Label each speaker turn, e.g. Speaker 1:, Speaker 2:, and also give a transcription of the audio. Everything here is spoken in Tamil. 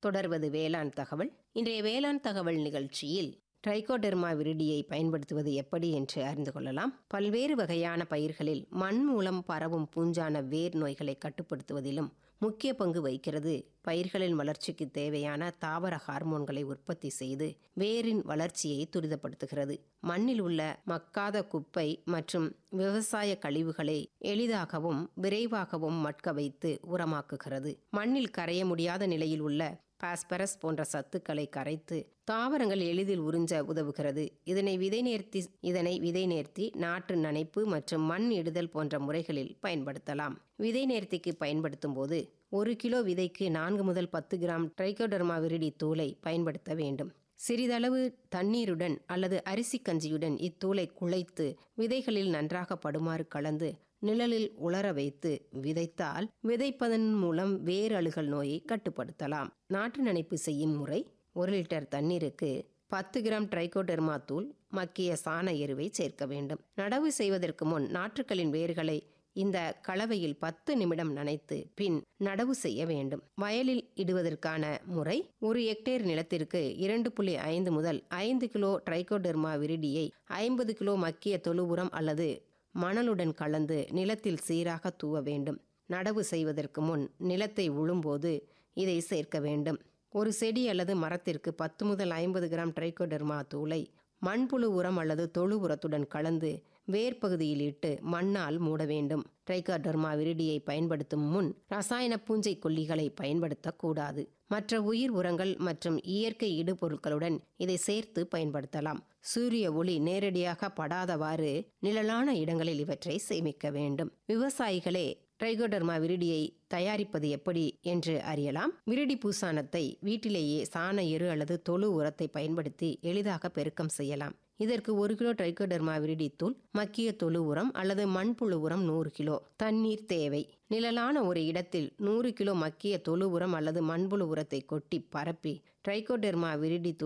Speaker 1: தொடர்வது வேளாண் தகவல் இன்றைய வேளாண் தகவல் நிகழ்ச்சியில் ட்ரைகோடெர்மா விரிடியை பயன்படுத்துவது எப்படி என்று அறிந்து கொள்ளலாம் பல்வேறு வகையான பயிர்களில் மண் மூலம் பரவும் பூஞ்சான வேர் நோய்களை கட்டுப்படுத்துவதிலும் முக்கிய பங்கு வகிக்கிறது பயிர்களின் வளர்ச்சிக்கு தேவையான தாவர ஹார்மோன்களை உற்பத்தி செய்து வேரின் வளர்ச்சியை துரிதப்படுத்துகிறது மண்ணில் உள்ள மக்காத குப்பை மற்றும் விவசாய கழிவுகளை எளிதாகவும் விரைவாகவும் மட்க வைத்து உரமாக்குகிறது மண்ணில் கரைய முடியாத நிலையில் உள்ள பாஸ்பரஸ் போன்ற சத்துக்களை கரைத்து தாவரங்கள் எளிதில் உறிஞ்ச உதவுகிறது இதனை விதை நேர்த்தி இதனை விதை நேர்த்தி நாற்று நனைப்பு மற்றும் மண் இடுதல் போன்ற முறைகளில் பயன்படுத்தலாம் விதை நேர்த்திக்கு பயன்படுத்தும் போது ஒரு கிலோ விதைக்கு நான்கு முதல் பத்து கிராம் ட்ரைகோடர்மா விரிடி தூளை பயன்படுத்த வேண்டும் சிறிதளவு தண்ணீருடன் அல்லது அரிசி கஞ்சியுடன் இத்தூளை குழைத்து விதைகளில் நன்றாக படுமாறு கலந்து நிழலில் உலர வைத்து விதைத்தால் விதைப்பதன் மூலம் வேர் அழுகல் நோயை கட்டுப்படுத்தலாம் நாற்று நனைப்பு செய்யும் முறை ஒரு லிட்டர் தண்ணீருக்கு பத்து கிராம் ட்ரைகோடெர்மா தூள் மக்கிய சாண எருவை சேர்க்க வேண்டும் நடவு செய்வதற்கு முன் நாற்றுக்களின் வேர்களை இந்த கலவையில் பத்து நிமிடம் நனைத்து பின் நடவு செய்ய வேண்டும் வயலில் இடுவதற்கான முறை ஒரு ஹெக்டேர் நிலத்திற்கு இரண்டு புள்ளி ஐந்து முதல் ஐந்து கிலோ ட்ரைகோடெர்மா விரிடியை ஐம்பது கிலோ மக்கிய தொழு உரம் அல்லது மணலுடன் கலந்து நிலத்தில் சீராக தூவ வேண்டும் நடவு செய்வதற்கு முன் நிலத்தை உழும்போது இதை சேர்க்க வேண்டும் ஒரு செடி அல்லது மரத்திற்கு பத்து முதல் ஐம்பது கிராம் ட்ரைகோடெர்மா தூளை மண்புழு உரம் அல்லது தொழு உரத்துடன் கலந்து வேர் பகுதியில் இட்டு மண்ணால் மூட வேண்டும் ட்ரைகோடெர்மா விரிடியை பயன்படுத்தும் முன் ரசாயன பூஞ்சை கொல்லிகளை பயன்படுத்தக்கூடாது மற்ற உயிர் உரங்கள் மற்றும் இயற்கை இடுபொருட்களுடன் இதை சேர்த்து பயன்படுத்தலாம் சூரிய ஒளி நேரடியாக படாதவாறு நிழலான இடங்களில் இவற்றை சேமிக்க வேண்டும் விவசாயிகளே ட்ரைகோடர்மா விரிடியை தயாரிப்பது எப்படி என்று அறியலாம் விரிடி பூசானத்தை வீட்டிலேயே சாண எரு அல்லது தொழு உரத்தை பயன்படுத்தி எளிதாக பெருக்கம் செய்யலாம் இதற்கு ஒரு கிலோ ட்ரைகோடர்மா விரிடி தூள் மக்கிய தொழு உரம் அல்லது மண்புழு உரம் நூறு கிலோ தண்ணீர் தேவை நிழலான ஒரு இடத்தில் நூறு கிலோ மக்கிய தொழு உரம் அல்லது மண்புழு உரத்தை கொட்டி பரப்பி ட்ரைகோடெர்மா விரிடி